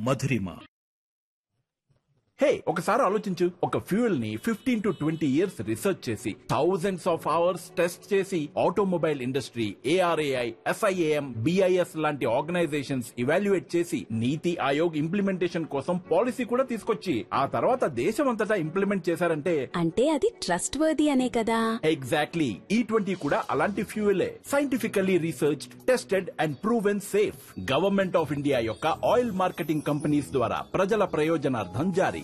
మధురిమ హే ఒకసారి ఆలోచించు ఒక ఫ్యూయల్ ని fifteen to twenty years research చేసి థౌజండ్స్ ఆఫ్ అవర్స్ టెస్ట్ చేసి automobile industry ARAI SIAM BIS లాంటి ఆర్గనైజేషన్స్ ఇవాల్యుయేట్ చేసి నీతి ఆయోగ్ ఇంప్లిమెంటేషన్ కోసం పాలసీ కూడా తీసుకొచ్చి ఆ తర్వాత దేశమంతటా ఇంప్లిమెంట్ చేశారంటే అంటే అది ట్రస్ట్ వర్ది అనే కదా ఎగ్జాక్ట్లీ ఈ ట్వంటీ కూడా అలాంటి ఫ్యూయలే scientifically research tested and proven safe government of India యొక్క ఆయిల్ మార్కెటింగ్ కంపెనీస్ ద్వారా ప్రజల ప్రయోజనార్థం జారీ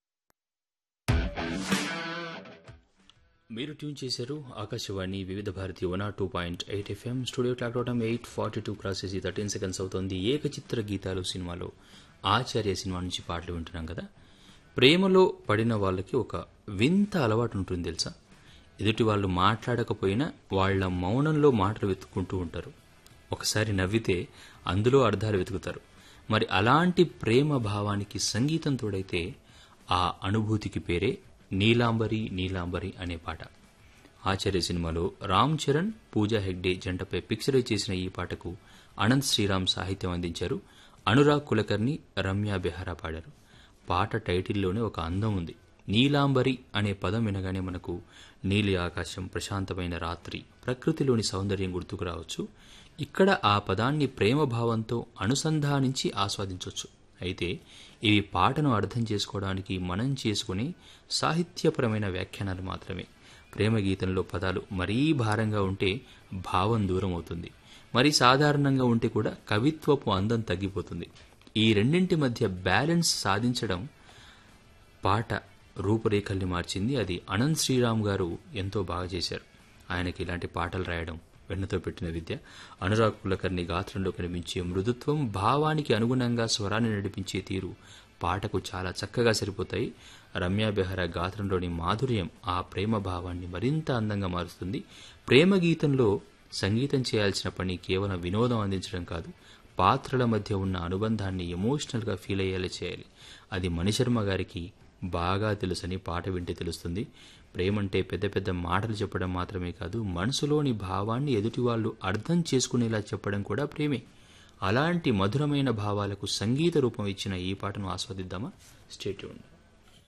మీరు ట్యూన్ చేశారు Akashvani Vividh Bharati one two point eight FM studio clock అవడం ఎయిట్ ఫార్టీ టూ క్రాస్ చేసి థర్టీన్ సెకండ్స్ అవుతుంది ఏకచిత్ర గీతాలు సినిమాలో ఆచార్య సినిమా నుంచి పాటలు వింటున్నాం కదా ప్రేమలో పడిన వాళ్ళకి ఒక వింత అలవాటు ఉంటుంది తెలుసా ఎదుటి వాళ్ళు మాట్లాడకపోయినా వాళ్ళ మౌనంలో మాటలు వెతుక్కుంటూ ఉంటారు ఒకసారి నవ్వితే అందులో అర్థాలు వెతుకుతారు మరి అలాంటి ప్రేమ భావానికి సంగీతం తోడైతే ఆ అనుభూతికి పేరే నీలాంబరి నీలాంబరి అనే పాట ఆచార్య సినిమాలో రామ్ చరణ్ పూజా హెగ్డే జంటపై పిక్చరైజ్ చేసిన ఈ పాటకు అనంత్ శ్రీరామ్ సాహిత్యం అందించారు అనురాగ్ కులకర్ణి రమ్య బెహరా పాడారు పాట టైటిల్లోనే ఒక అందం ఉంది నీలాంబరి అనే పదం వినగానే మనకు నీలి ఆకాశం ప్రశాంతమైన రాత్రి ప్రకృతిలోని సౌందర్యం గుర్తుకు రావచ్చు ఇక్కడ ఆ పదాన్ని ప్రేమ భావంతో అనుసంధానించి ఆస్వాదించవచ్చు అయితే ఇవి పాటను అర్థం చేసుకోవడానికి మనం చేసుకునే సాహిత్యపరమైన వ్యాఖ్యానాలు మాత్రమే ప్రేమ గీతంలో పదాలు మరీ భారంగా ఉంటే భావం దూరం అవుతుంది మరి సాధారణంగా ఉంటే కూడా కవిత్వపు అందం తగ్గిపోతుంది ఈ రెండింటి మధ్య బ్యాలెన్స్ సాధించడం పాట రూపురేఖల్ని మార్చింది అది అనంత్ శ్రీరామ్ గారు ఎంతో బాగా చేశారు ఆయనకి ఇలాంటి పాటలు రాయడం వెన్నతో పెట్టిన విద్య అనురాగ్ కులకర్ణి గాత్రంలో కనిపించే మృదుత్వం భావానికి అనుగుణంగా స్వరాన్ని నడిపించే తీరు పాటకు చాలా చక్కగా సరిపోతాయి రమ్య బెహరా గాత్రంలోని మాధుర్యం ఆ ప్రేమ భావాన్ని మరింత అందంగా మారుస్తుంది ప్రేమ గీతంలో సంగీతం చేయాల్సిన పని కేవలం వినోదం అందించడం కాదు పాత్రల మధ్య ఉన్న అనుబంధాన్ని ఎమోషనల్గా ఫీల్ అయ్యేలా చేయాలి అది మణిశర్మ గారికి బాగా తెలుసని పాట వింటే తెలుస్తుంది ప్రేమంటే పెద్ద పెద్ద మాటలు చెప్పడం మాత్రమే కాదు మనసులోని భావాన్ని ఎదుటి వాళ్ళు అర్థం చేసుకునేలా చెప్పడం కూడా ప్రేమే అలాంటి మధురమైన భావాలకు సంగీత రూపం ఇచ్చిన ఈ పాటను ఆస్వాదిద్దామా స్టేట్యూన్